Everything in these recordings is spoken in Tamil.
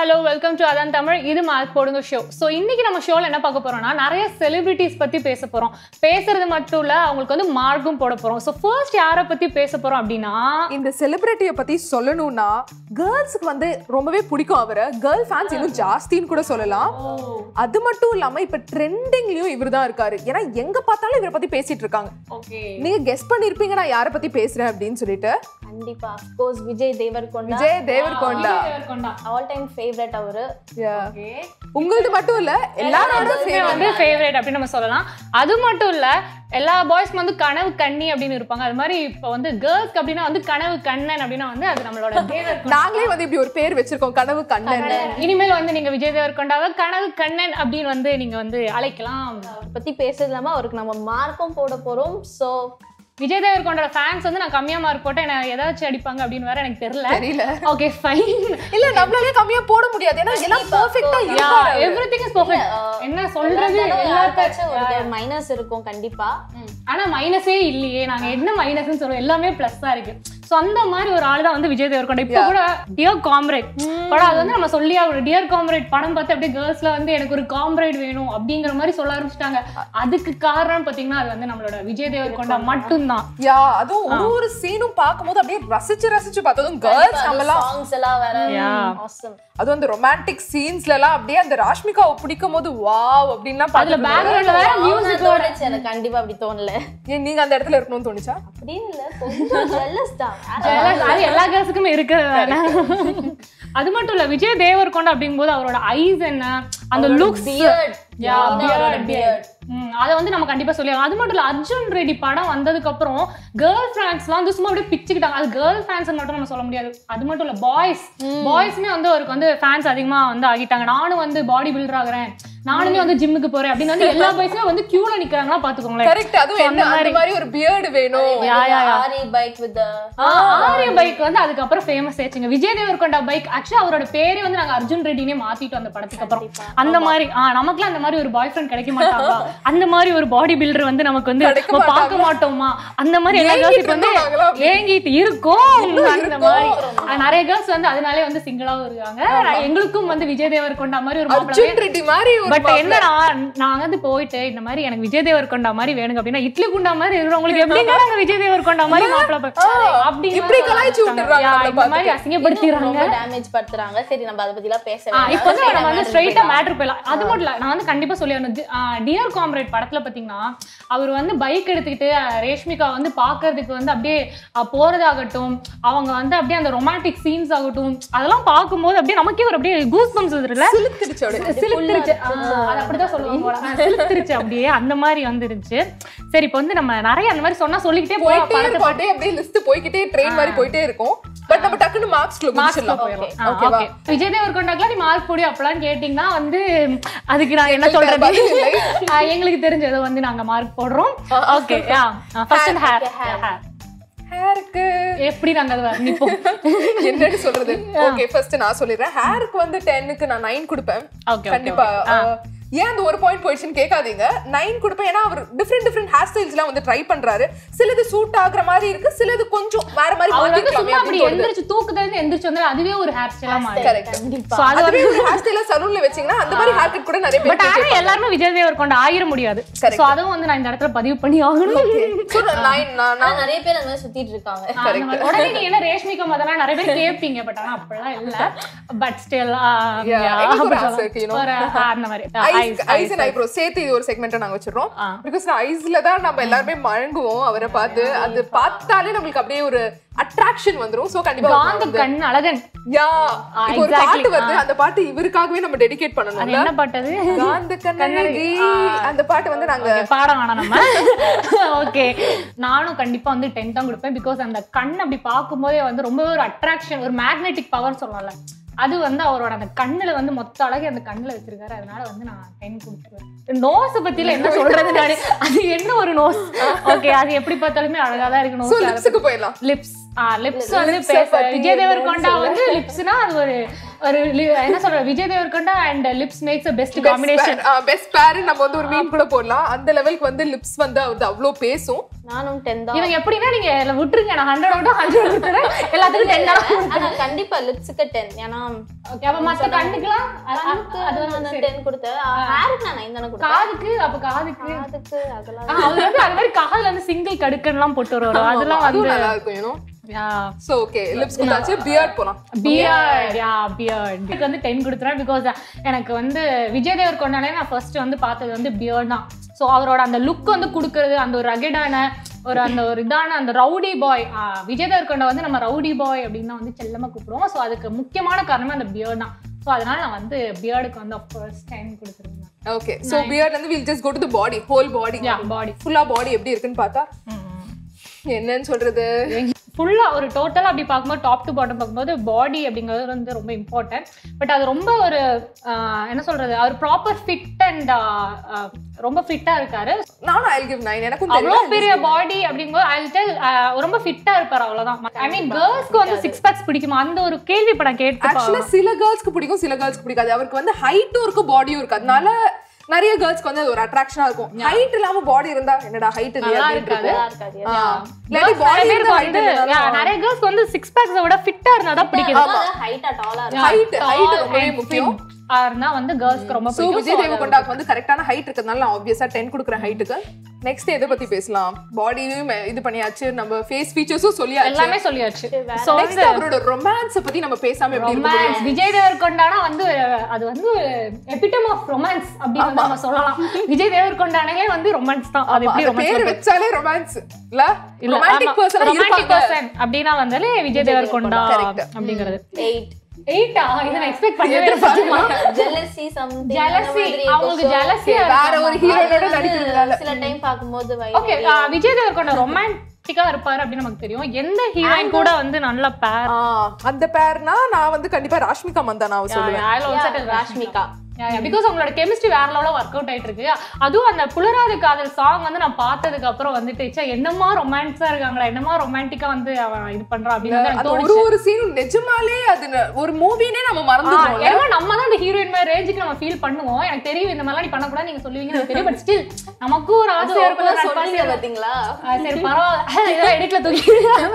ஹலோ வெல்கம் டு அதான் தமிழ் இது மார்க் போடுங்க ஷோ ஸோ இன்னைக்கு நம்ம ஷோவில் என்ன பார்க்க போறோம்னா நிறைய செலிபிரிட்டிஸ் பத்தி பேச போறோம் பேசுறது மட்டும் இல்ல அவங்களுக்கு வந்து மார்க்கும் போட போறோம் ஸோ ஃபர்ஸ்ட் யாரை பத்தி பேச போறோம் அப்படின்னா இந்த செலிபிரிட்டியை பத்தி சொல்லணும்னா கேர்ள்ஸ்க்கு வந்து ரொம்பவே பிடிக்கும் அவரை கேர்ள் ஃபேன்ஸ் இன்னும் ஜாஸ்தின்னு கூட சொல்லலாம் அது மட்டும் இல்லாம இப்ப ட்ரெண்டிங்லயும் இவர் தான் இருக்காரு ஏன்னா எங்க பார்த்தாலும் இவரை பத்தி பேசிட்டு இருக்காங்க ஓகே நீங்க கெஸ் பண்ணிருப்பீங்க நான் யாரை பத்தி பேசுறேன் அப்படின்னு சொல்லிட்டு கண்டிப்பா of course Vijay Devarakonda Vijay Devarakonda all time favourite அவரு Yeah. உங்களது மட்டும் இல்ல எல்லாரோட எல்லாருமே வந்து ஃபேவரட் அப்படின்னு நம்ம சொல்லலாம் அது மட்டும் இல்ல எல்லா பாய்ஸ்க்கும் வந்து கனவு கண்ணி அப்படின்னு இருப்பாங்க அது மாதிரி இப்போ வந்து கேர்ள்ஸ்க்கு அப்படின்னா வந்து கனவு கண்ணன் அப்படின்னா வந்து அது நம்மளோட தேவர் நாங்களே வந்து இப்படி ஒரு பேர் வச்சிருக்கோம் கனவு கண்ணன் இனிமேல் வந்து நீங்க விஜய் தேவர்கொண்டாவை கனவு கண்ணன் அப்படின்னு வந்து நீங்க வந்து அழைக்கலாம் அவரை பத்தி பேசுறது இல்லாம அவருக்கு நம்ம மார்க்கும் போட போறோம் சோ விஜய் தேவர்கொண்டோட ஃபேன்ஸ் வந்து நான் கம்மியா மார்க் போட்டேன் என்ன ஏதாச்சும் அடிப்பாங்க அப்படின்னு வேற எனக்கு தெரியல தெரியல ஓகே ஃபைன் இல்ல நம்மளாலே கம்மியா போட முடியாது ஏன்னா எல்லாம் பெர்ஃபெக்ட்டா இருக்காரு எவ்ரிதிங் இஸ் பெர்ஃபெக்ட் என்ன சொல்றது எல்லாத்த யாருக்காச்சும் ஒரு மைனஸ் இருக்கும் கண்டிப்பா ஆனா மைனஸே இல்லையே நாங்க என்ன மைனஸ்னு சொல்றோம் எல்லாமே பிளஸ் தான் இருக்கு சோ அந்த மாதிரி ஒரு ஆள் தான் வந்து விஜய் தேவர்கொண்டா இப்போ கூட டியர் காம்ரேட் படம் அது வந்து நம்ம சொல்லி ஆகணும் டியர் காம்ரேட் படம் பார்த்து அப்படியே கேர்ள்ஸ்ல வந்து எனக்கு ஒரு காம்ரேட் வேணும் அப்படிங்கிற மாதிரி சொல்ல ஆரம்பிச்சிட்டாங்க அதுக்கு காரணம் பாத்தீங்கன்னா அது வந்து நம்மளோட விஜய் தேவர்கொண்டா மட்டும்தான் யா அதுவும் ஒரு ஒரு சீனும் பார்க்கும்போது அப்படியே ரசிச்சு ரசிச்சு பார்த்ததும் கேர்ள்ஸ் நம்மலாம் சாங்ஸ் எல்லாம் வேற Yeah. awesome அதுவும் அந்த ரொமான்டிக் சீன்ஸ்ல எல்லாம் அப்படியே அந்த ராஷ்மிகாவை பிடிக்கும் போது வாவ் அப்படின்லாம் அதுல பார்த்துட்டு பேக்ரவுண்ட்ல வேற அவனை மியூசிக் தோணுச்சு எனக்கு கண்டிப்பா அப்படி தோணல ஏன் நீங்க அந்த இடத்துல இருக்கணும்னு தோணுச்சா அப்படின்னு இல்ல கொஞ்சம் ஜெல்லஸ் தான் அது எல்லா கேர்ள்ஸுக்குமே இருக்கிறது அது மட்டும் இல்ல விஜய் தேவர்கொண்டா அப்படிங்கும்போது அவரோட ஐஸ் என்ன அந்த லுக்ஸ் பியர்ட் Yeah, அவரோட beard. பியர்ட் அதை வந்து நம்ம கண்டிப்பா சொல்லி அது மட்டும் இல்ல அர்ஜுன் ரெட்டி படம் வந்ததுக்கு அப்புறம் கேர்ள் ஃபேன்ஸ்லாம் வந்து சும்மா அப்படியே பிச்சுக்கிட்டாங்க அது கேர்ள் ஃபேன்ஸ் மட்டும் நம்ம சொல்ல முடியாது அது மட்டும் இல்ல பாய்ஸ் பாய்ஸ்மே வந்து அவருக்கு வந்து ஃபேன்ஸ் அதிகமா வந்து ஆகிட்டாங்க நானும் வந்து பாடி பில்டர் ஆகுறேன் நானுமே வந்து ஜிம்முக்கு போறேன் அப்படின்னு வந்து எல்லா பாய்ஸுமே வந்து கியூல நிக்கிறாங்களா பாத்துக்கோங்களேன் கரெக்ட் அதுவும் என்ன அந்த மாதிரி ஒரு பியர்டு வேணும் ஆரி பைக் வித் ஆரிய பைக் வந்து அதுக்கப்புறம் ஃபேமஸ் ஆச்சுங்க விஜய் தேவர்கொண்டா பைக் ஆக்சுவலா அவரோட பேரே வந்து நாங்க அர்ஜுன் ரெட்டினே மாத்திட்டோம் அந்த படத்துக்கு அப்புறம் அந்த மாதிரி ஆ நமக்குலாம் அந்த மாதிரி ஒரு பாய் ஃப்ரெண்ட் கிடைக்க மாட்டாங்களா அந்த மாதிரி ஒரு பாடி பில்டர் வந்து நமக்கு வந்து கிடைக்க நம்ம பார்க்க மாட்டோமா அந்த மாதிரி எல்லா ஏங்கிட்டு கேர்ள்ஸ் வந்து இருந்தாங்களா அப்படி? ஏங்கிட்டு இருக்கும் அந்த மாதிரி ஆ, நிறைய கேர்ள்ஸ் வந்து அதனாலே வந்து சிங்கிளாவும் இருக்காங்க எங்களுக்கும் வந்து விஜய் தேவர்கொண்டா மாதிரி ஒரு மாப்பிள்ளை அர்ஜுன் ரெட்டி மாதிரி ஒரு பட் என்னன்னா நான் வந்து போயிட்டு இந்த மாதிரி எனக்கு விஜய் தேவர்கொண்டா மாதிரி வேணுங்க அப்படின்னா இட்லி குண்டா மாதிரி இருக்கிறவங்களுக்கு எப்படிங்க நாங்க விஜய் தேவர்கொண்டா மாதிரி மாப்பிள்ளை அப்படி இப்படி கலாய்ச்சி விட்டுறாங்க நம்மள இந்த மாதிரி அசிங்கப்படுத்திடுறாங்க ரொம்ப டேமேஜ் படுத்துறாங்க சரி நம்ம அதை பத்தி எல்லாம் பேச ஆ, வேண்டாம். இப்போ வந்து சரி, நம்ம வந்து matter ஸ்ட்ரைட்டா போயிடலாம். மேட்ரு போயிடலாம் அது மட்டும் இல்ல நான் வந்து கண்டிப்பா சொல்லி டியர் காம்ரேட் படத்துல பாத்தீங்கன்னா அவர் வந்து பைக் எடுத்துக்கிட்டு அஹ், ரேஷ்மிகா வந்து பாக்குறதுக்கு வந்து அப்படியே அஹ், போறதாகட்டும் அவங்க வந்து அப்படியே அந்த ரொமான்டிக் சீன்ஸ் ஆகட்டும் அதெல்லாம் பார்க்கும்போது அப்படியே நமக்கே ஒரு அப்படியே கூஸ் பம்ஸ் வருதுல்ல சிலுத்துடுச்சு அப்படியே. சிலுத்துருச்சு ஆ, அது அப்படிதான் சொல்லுவாங்க போல. ஆ, சிலுத்துருச்சு அப்படியே அந்த மாதிரி வந்துருச்சு சரி இப்போ வந்து நம்ம நிறைய அந்த மாதிரி சொன்னா சொல்லிக்கிட்டே போலாம் போயிட்டே படத்தை இருக்கும் அப்படியே அப்படியே லிஸ்ட் போய்க்கிட்டே ட்ரெயின் மாதிரி போயிட்டே இருக்கும் பட் நம்ம டக்குன்னு மார்க்ஸ்ல முடிச்சிடலாம் ஆ, ஓகேவா okay. விஜய் தேவர்கொண்டாக்கெல்லாம் நீ மார்க் போடி அப்பலாம் கேட்டீங்கன்னா வந்து அதுக்கு நான் என்ன சொல்றது பதில் இல்லை. ஆ, எங்களுக்கு தெரிஞ்சதை வந்து நாங்க மார்க் போடுறோம் ஓகே ஃபர்ஸ்ட் ஹேர் ஹேர் ஹேருக்கு எப்படி நாங்க அதை நிப்போம் என்னன்னு சொல்றது ஓகே ஃபர்ஸ்ட் நான் சொல்லிடுறேன் ஹேருக்கு வந்து டென்னுக்கு நான் நைன் கொடுப்பேன் ஓகே கண்டிப்பா அஹ், ஏன் அந்த ஒரு பாயிண்ட் போயிடுச்சுன்னு கேட்காதீங்க நைன் கொடுப்பேன் ஏன்னா அவர் டிஃப்ரெண்ட் டிஃப்ரெண்ட் ஹேர் ஸ்டைல்ஸ்லாம் வந்து ட்ரை பண்றாரு சிலது சூட் ஆகுற மாதிரி இருக்கு சிலது கொஞ்சம் வேற மாதிரி அவர் வந்து மாத்திக்கலாமே சும்மா அப்படி அப்படின்னு தோணுது. எந்திரிச்சு தூக்குதல இருந்து எந்திரிச்சு வந்தா அதுவே ஒரு ஹேர் ஸ்டைலா மாறி Correct. கண்டிப்பா So, அது அதுவே ஒரு ஹேர் ஸ்டைல சலூன்ல வச்சீங்கன்னா அந்த மாதிரி ஹேர் கட் கூட நிறைய பேர் பட் ஆனா எல்லாருமே விஜய் தேவர்கொண்டா ஆயிர முடியாது Correct. சோ அதுவும் வந்து நான் இந்த இடத்துல பதிவு பண்ணி ஆகணும் So, nine, நான் ஆனா நிறைய பேர் அந்த மாதிரி சுத்திட்டு இருக்காங்க ஆ, அந்த மாதிரி. உடனே நீ என்ன ரேஷ்மிகா அதெல்லாம் நிறைய பேர் கேட்பீங்க பட் ஆனா அப்படிலாம் இல்ல பட் ஸ்டில் Yeah, எங்களுக்கு ஒரு ஆசை இருக்கு, you know. அந்த மாதிரி ஐஸ் ஐஸ் அண்ட் ஐப்ரோ சேர்த்து இது ஒரு செக்மெண்ட்டை நாங்க வச்சிடுறோம் ஆ. பிகாஸ் ஐஸ்ல தான் நம்ம எல்லாருமே மழங்குவோம் அவரை பார்த்து அது பார்த்தாலே நம்மளுக்கு அப்படியே ஒரு அட்ராக்ஷன் வந்துரும் சோ கண்டிப்பா காந்த கண் அழகன் யா இப்போ ஒரு exactly. பாட்டு வருது அந்த பாட்டு இவருக்காகவே நம்ம டெடிகேட் அது பண்ணணும்ல என்ன பாட்டது காந்த கண்ணழகி அந்த பாட்டு வந்து நாங்க Okay, பாடம் வேணாம் நம்ம ஓகே நானும் கண்டிப்பா வந்து டென் தான் கொடுப்பேன் பிகாஸ் அந்த கண் அப்படி பார்க்கும்போதே வந்து ரொம்பவே ஒரு அட்ராக்ஷன் ஒரு மேக்னெட்டிக் பவர் சொல்லலாம்ல அது வந்து அவரோட அந்த கண்ணுல வந்து மொத்த அழகே அந்த கண்ணுல வச்சிருக்காரு அதனால வந்து நான் டென் கொடுத்துருவேன் நோஸ் பத்தில என்ன சொல்றது நானு அது என்ன ஒரு நோஸ் ஓகே அது எப்படி பார்த்தாலுமே அழகா தான் இருக்கு சோ நோஸ் லிப்ஸுக்கு போயிடலாம் லிப்ஸ் லிப்ஸ் வந்து Lips-அ பேச பத்தி விஜய் என்னன்னு தேவர்கொண்டா வந்து லிப்ஸ்னா அது ஒரு ஒரு li- என்ன சொல்ற Vijay Devarakonda and lips makes a best combination best pair நம்ம வந்து ஒரு மீன் கூட போடலாம் அந்த லெவலுக்கு வந்து லிப்ஸ் வந்து அது அவ்வளோ பேசும் நானும் டென் தான் இவங்க எப்படின்னா நீங்க இதுல விட்டுருங்க நான் ஹண்ட்ரட் விட்டு ஹண்ட்ரட் கொடுத்துறேன் எல்லாத்துக்கும் டென் தான் ஆனா கண்டிப்பா லிப்ஸுக்கு டென் ஏன்னா ஓகே அப்ப மத்த கண்ணுக்குலாம் அது- கண்ணுக்கு அது வந்து நான் சரி. டென் கொடுத்தேன் ஹேருக்கு நான் நைன் தானே கொடுத்தேன் காதுக்கு அப்ப காதுக்கு அதுக்கு அதெல்லாம் ஆ, அவர் வந்து அது மாதிரி காதுல வந்து சிங்கிள் கடுக்கன்லாம் போட்டு வருவாரு அதெல்லாம் வந்து அதுவும் நல்லா இருக்கும் யூனோ சோ ஓகே லிப்ஸ் கொடுத்தாச்சு பியர்ட் போலாம் பியர்ட் யா பியர்ட் இதுக்கு வந்து டென் கொடுத்துறேன் பிகாஸ் எனக்கு வந்து விஜய் தேவர் கொண்டாலே நான் ஃபர்ஸ்ட் வந்து பார்த்தது வந்து பியர்ட் தான் ஸோ அவரோட அந்த லுக் வந்து கொடுக்கறது அந்த ஒரு ரகடான ஒரு அந்த ஒரு இதான அந்த ரவுடி பாய் விஜய் தேவர்கொண்டா வந்து நம்ம ரவுடி பாய் அப்படின்னு தான் வந்து செல்லமா கூப்பிடுவோம் ஸோ அதுக்கு முக்கியமான காரணமே அந்த பியர்ட் தான் ஸோ அதனால நான் வந்து பியர்டுக்கு வந்து ஃபர்ஸ்ட் டைம் கொடுத்துருந்தேன் ஓகே சோ பியர்ட்ல இருந்து will just go to the body whole body yeah body ஃபுல்லா பாடி எப்படி இருக்குன்னு பார்த்தா என்னன்னு சொல்றது ஃபுல்லா ஒரு டோட்டலா அப்படி பார்க்கும்போது டாப் டு பாட்டம் பார்க்கும்போது பாடி அப்படிங்கிறது வந்து ரொம்ப இம்பார்ட்டன்ட் பட் அது ரொம்ப ஒரு ஆஹ், என்ன சொல்றது அவர் ப்ராப்பர் ஃபிட் அண்ட் ரொம்ப ஃபிட்டா இருக்காரு நானும் ஐ கிவ் நைன் எனக்கும் அவ்வளோ தெரியும் பெரிய பாடி அப்படிங்கும்போது ஐ டெல் ரொம்ப ஃபிட்டா இருப்பாரு அவ்வளவுதான் ஐ மீன் கேர்ள்ஸ்க்கு வந்து சிக்ஸ் பேக்ஸ் பிடிக்குமா அந்த ஒரு கேள்வி இப்ப நான் கேட்டு ஆக்சுவலா சில கேர்ள்ஸ்க்கு பிடிக்கும் சில கேர்ள்ஸ்க்கு பிடிக்காது அவருக்கு வந்து ஹைட்டும் இருக்கும் பாடியும் இருக்கு அதனால நிறைய கேர்ள்ஸ்க்கு வந்து அது ஒரு அட்ராக்ஷனா இருக்கும் ஹைட் இல்லாம பாடி இருந்தா என்னடா ஹைட் இல்லையா நல்லா அப்படின்னு இருக்காது. இருக்கும். நல்லா இருக்காது ஆ. இல்லாட்டி Girls பாடி நிறைய இருந்தா பேருக்கு height வந்து இல்லைனாலும் yeah, நிறைய கேர்ள்ஸ்க்கு வந்து சிக்ஸ் பேக்ஸை விட ஃபிட்டா இருந்தா தான் பிடிக்குது ஹைட்டா டாலா இருக்கு height height Tall ரொம்பவே and முக்கியம் thin ஆ இருந்தா வந்து கேர்ள்ஸ்க்கு ரொம்ப சோ பிடிக்கும் விஜய் தேவகொண்டாக்கு வந்து கரெக்டான ஹைட் இருக்கிறதுனால நான் ஆப்வியஸா டென் கொடுக்குறேன் ஹைட்டுக்கு நெக்ஸ்ட் எதை பத்தி பேசலாம் பாடியும் இது பண்ணியாச்சு நம்ம ஃபேஸ் ஃபீச்சர்ஸும் சொல்லியாச்சு எல்லாமே சொல்லியாச்சு ஸோ நெக்ஸ்ட் அவரோட ரொமான்ஸ் பத்தி நம்ம பேசாம எப்படி இருக்க முடியும் ரொமான்ஸ் விஜய் தேவர்கொண்டானா வந்து அது வந்து எபிட்டம் ஆஃப் ரொமான்ஸ் அப்படின்னு வந்து நம்ம சொல்லலாம் விஜய் தேவர்கொண்டானே வந்து ரொமான்ஸ் தான் அது எப்படி அந்த பேர் ரொமான்ஸ் வச்சாலே ரொமான்ஸ் இல்ல இல்ல ரொமான்டிக் பர்சன் ரொமான்டிக் இருப்பாங்க பர்சன் அப்படின்னா வந்தாலே விஜய் தேவர்கொண்டா Correct. அப்படிங்கிறது எயிட் எயிட்டா இதை நான் எக்ஸ்பெக்ட் பண்ணவே இல்லை சத்தியமா. ஜெலசி சம்திங் Jealousy, அவங்களுக்கு jealousy ஆ வேற ஒரு ஹீரோனோட நடிக்கிறதுனால சில டைம் பாக்கும்போது ஓகே விஜய் தேவர்கொண்டா ரொமான்டிக்கா இருப்பாரு அப்படின்னு நமக்கு தெரியும் எந்த ஹீரோயின் கூட வந்து நல்ல பேர் ஆ, அந்த பேர்னா நான் வந்து கண்டிப்பா ராஷ்மிகா மந்தானாவை சொல்லுவேன் ராஷ்மிகா பிகாஸ் அவங்களோட கெமிஸ்ட்ரி வேற லெவலா ஒர்க் அவுட் ஆயிட்டு இருக்கு அதுவும் அந்த புலராது காதல் சாங் வந்து நான் பார்த்ததுக்கு அப்புறம் வந்துட்டு ச்சே, என்னமா ரொமான்ஸா இருக்காங்களா என்னமா ரொமான்டிக்கா வந்து அவன் இது பண்றான் அப்படின்னு வந்து எனக்கு அந்த தோணுச்சு ஒரு ஒரு சீனும் நிஜமாலே அது ந- ஒரு மூவினே நம்ம மறந்துடுவோம் ஏன்னா நம்ம தான் இந்த ஹீரோயின் மாதிரி ரேஞ்சுக்கு நம்ம ஃபீல் பண்ணுவோம் எனக்கு தெரியும் இந்த மாதிரிலாம் நீ பண்ணக்கூடாது நீங்க சொல்லுவீங்க எனக்கு தெரியும் பட் ஸ்டில் நமக்கும் ஒரு ஆசை இருக்கும் ஒரு நட்பாசை சொல்லுங்க பாத்தீங்களா ஆ, சரி பரவாயில்ல இதெல்லாம் எடுக்கல தூக்கி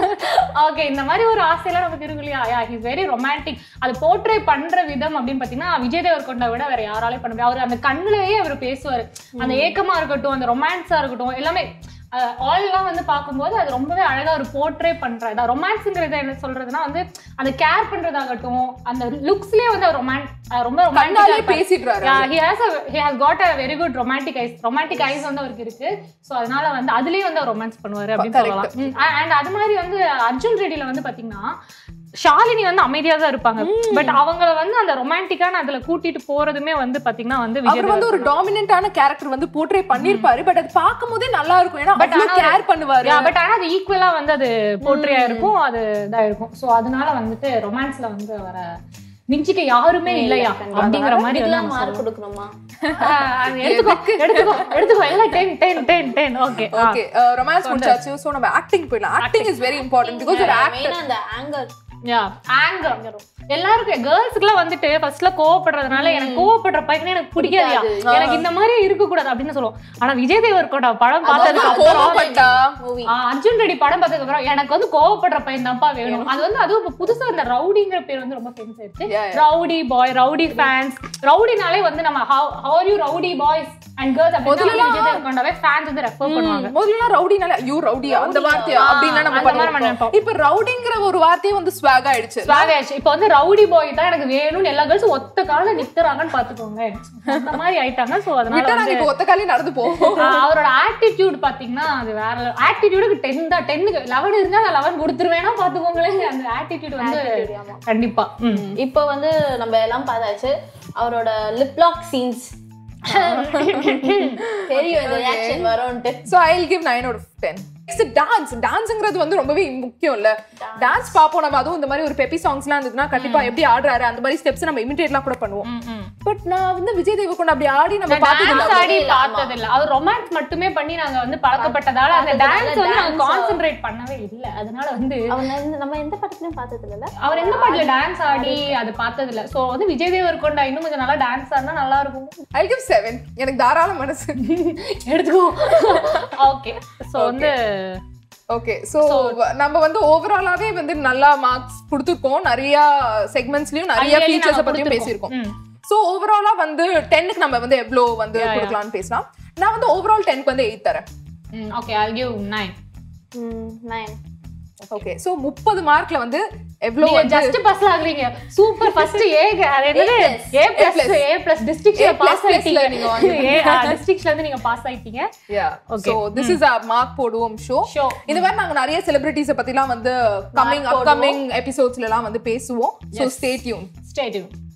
ஓகே இந்த மாதிரி ஒரு ஆசையெல்லாம் நமக்கு இருக்கு இல்லையா யா ஹிஸ் வெரி ரொமான்டிக் அது போர்ட்ரே பண்ற விதம் அப்படின்னு பாத்தீங்கன்னா விஜய் தேவர்கொண்டா விட வேற யாராலையும் பண்ண முடியாது அவர் அந்த கண்ணுலயே அவர் பேசுவாரு அந்த ஏக்கமா இருக்கட்டும் அந்த ரொமான்ஸா இருக்கட்டும் எல்லாமே ஆல்லாம் வந்து பார்க்கும்போது அது ரொம்பவே அழகா ஒரு போர்ட்ரே பண்றது ரொமான்ஸுங்கிறது என்ன சொல்றதுன்னா வந்து அந்த கேர் பண்றதாகட்டும் அந்த லுக்ஸ்லயே வந்து அவர் ரொமான் ரொம்ப கண்ணாலே ரொமான்டிக்கா பேசிடுறாரு Yeah, he has a he has got a very good romantic eyes romantic eyes வந்து அவருக்கு இருக்கு சோ அதனால வந்து அதுலயே வந்து அவர் ரொமான்ஸ் பண்ணுவாரு அப்படின்னு Correct. சொல்லலாம் அண்ட் அது மாதிரி வந்து அர்ஜுன் ரெட்டில வந்து பாத்தீங்கன்னா ஷாலினி வந்து அமைதியா தான் இருப்பாங்க பட் அவங்கள வந்து அந்த ரொமான்டிக்கான அதுல கூட்டிட்டு போறதுமே வந்து பாத்தீங்கன்னா வந்து விஜய் அவர் வந்து ஒரு டாமினன்டான கேரக்டர் வந்து போர்ட்ரே பண்ணிருப்பாரு பட் அது பார்க்கும் போதே நல்லா இருக்கும் ஏன்னா But அவ்வளவு ஆனா கேர் பண்ணுவாரு பட் ஆனா அது ஈக்குவலா வந்து அது போர்ட்ரியா இருக்கும் அது இதா இருக்கும் சோ அதனால வந்துட்டு ரொமான்ஸ்ல வந்து வர மிஞ்சிக்க யாருமே இல்லையா அப்படிங்கிற மாதிரி வந்து இதுக்கெல்லாம் நம்ம மார்க் கொடுக்கணுமா ஆஹ் அது எடுத்துக்கோ எடுத்துக்கோ எடுத்துக்கோ எல்லாம் ten ten ten ten okay okay romance முடிச்சாச்சு சோ நம்ம ஆக்டிங் போயிடலாம் acting is very important because ஒரு ஆக்டர் மெயினா அந்த ஆங்கர் யா ஆங்கர் எல்லாருக்கும் கேர்ள்ஸ்க்குலாம் வந்துட்டு ஃபர்ஸ்ட்ல கோவப்படுறதுனால எனக்கு கோவப்படுற பையனே எனக்கு பிடிக்காதியா எனக்கு இந்த மாதிரி இருக்க கூடாது அப்படின்னு சொல்லுவோம் ஆனா விஜய் தேவர்கோட படம் பார்த்ததுக்கு அப்புறம் கோவப்பட்டா மூவி ஆ, அர்ஜுன் ரெட்டி படம் பார்த்ததுக்கு அப்புறம் எனக்கு வந்து கோவப்படுற பையன் தான்ப்பா வேணும் அது வந்து அதுவும் இப்ப புதுசா இந்த ரவுடிங்கிற பேர் வந்து ரொம்ப ஃபேமஸ் ஆயிடுச்சு Yeah, yeah. Rowdy boy rowdy fans ரவுடினாலே வந்து நம்ம how are you rowdy boys and girls அப்படின்னு விஜய் தேவர்கொண்டாவே ஃபேன்ஸ் வந்து ரெஃபர் பண்ணுவாங்க முதல்ல ரவுடினால ஐயோ ரவுடியா அந்த வார்த்தையா ஆ, அப்படின்னா நம்ம அந்த மாதிரி பண்ணிருப்போம் நினைப்போம். இப்ப ரவுடிங்கிற ஒரு வார்த்தையே வந்து ஸ்வாக் ஆயிடுச்சு ஸ்வாகேஜ் இப்போ வந்து ரவுடி பாய் தான் எனக்கு வேணும்னு எல்லா கேர்ள்ஸும் ஒத்த கால நிக்கிறாங்கன்னு பாத்துக்கோங்க அந்த மாதிரி ஆயிட்டாங்க சோ அதனால விட்டா வந்து நாங்க இப்ப ஒத்த காலி நடந்து போவோம் ஆஹ் அவரோட ஆட்டிடியூட் பாத்தீங்கன்னா அது வேற ஆட்டிடியூடுக்கு டென் தான் டென்னுக்கு லெவன் இருந்தா நான் லெவன் கொடுத்துருவேனா பாத்துக்கோங்களேன் அந்த ஆட்டிடியூட் வந்து கண்டிப்பா ம். இப்போ வந்து நம்ம எல்லாம் பார்த்தாச்சு அவரோட லிப் லாக் சீன்ஸ் தெரியும் இந்த ரியாக்ஷன் வரும்ட்டு so I will give 9 out of 10 dance டான்ஸ்ங்கிறது வந்து ரொம்பவே முக்கியம் இல்ல டான்ஸ் பாப்போம் நம்ம அதுவும் இந்த மாதிரி ஒரு பெப்பி சாங்ஸ்லாம் இருந்ததுன்னா கண்டிப்பா எப்படி ஆடுறாரு அந்த மாதிரி ஸ்டெப்ஸ் நம்ம இமிட்டேட்லாம் கூட பண்ணுவோம் ம், ம். பட் நான் வந்து விஜய் தேவகொண்ட அப்படி ஆடி நம்ம பார்த்தது டான்ஸ் இல்ல ஆடி பார்த்தது இல்ல அவர் ரொமான்ஸ் மட்டுமே பண்ணி நாங்க வந்து பழக்கப்பட்டதால அந்த பார்த்ததால டான்ஸ் வந்து நாங்க dance ஆ- கான்சென்ட்ரேட் பண்ணவே இல்ல அதனால வந்து அவன் எந்த- நம்ம எந்த படத்துலயும் பார்த்தது இல்லைல்ல அவர் எந்த பாட்டுல டான்ஸ் ஆடி அது பார்த்தது இல்ல சோ வந்து விஜய் தேவர்கொண்டா இன்னும் கொஞ்சம் நல்லா டான்ஸ் ஆடினா நல்லா இருக்கும் ஐ கிவ் செவன் எனக்கு தாராள மனசு எடுத்துக்கோ ஓகே சோ வந்து ஓகே சோ நம்ம வந்து ஓவராலாவே வந்து நல்லா மார்க்ஸ் கொடுத்துருக்கோம் நிறைய செக்மெண்ட்ஸ்லயும் நிறைய Ideally ஃபீச்சர்ஸ் நாங்க பத்தியும் கொடுத்திருக்கோம். பேசியிருக்கோம் ம். சோ ஓவராலா வந்து டென்னுக்கு நம்ம வந்து எவ்வளோ வந்து கொடுக்கலாம்னு பேசலாம் நான் வந்து ஓவரால் டென்க்கு வந்து எயிட் தரேன் hmm okay I give 9 nine okay so முப்பது மார்க்ல வந்து எவ்வளோ நீங்க வந்து ஜஸ்ட் பாஸ் ஆகுறீங்க சூப்பர் ஃபர்ஸ்ட் ஏ அது என்னது ஏ பிளஸ் ஏ பிளஸ் டிஸ்ட்ரிக்ட்ல A plus பாஸ் plusல ஆயிட்டீங்க நீங்க வாங்கிருக்கீங்க. டிஸ்ட்ரிக்ட்ல இருந்து நீங்க பாஸ் ஆயிட்டீங்க yeah Okay. So this is a mark போடுவோம் ஷோ ஷோ இந்த மாதிரி நாங்க நிறைய செலிபிரிட்டிஸ பத்திலாம் வந்து கம்மிங் அப்கமிங் எபிசோட்ஸ்ல எல்லாம் வந்து பேசுவோம் so stay tune stay tune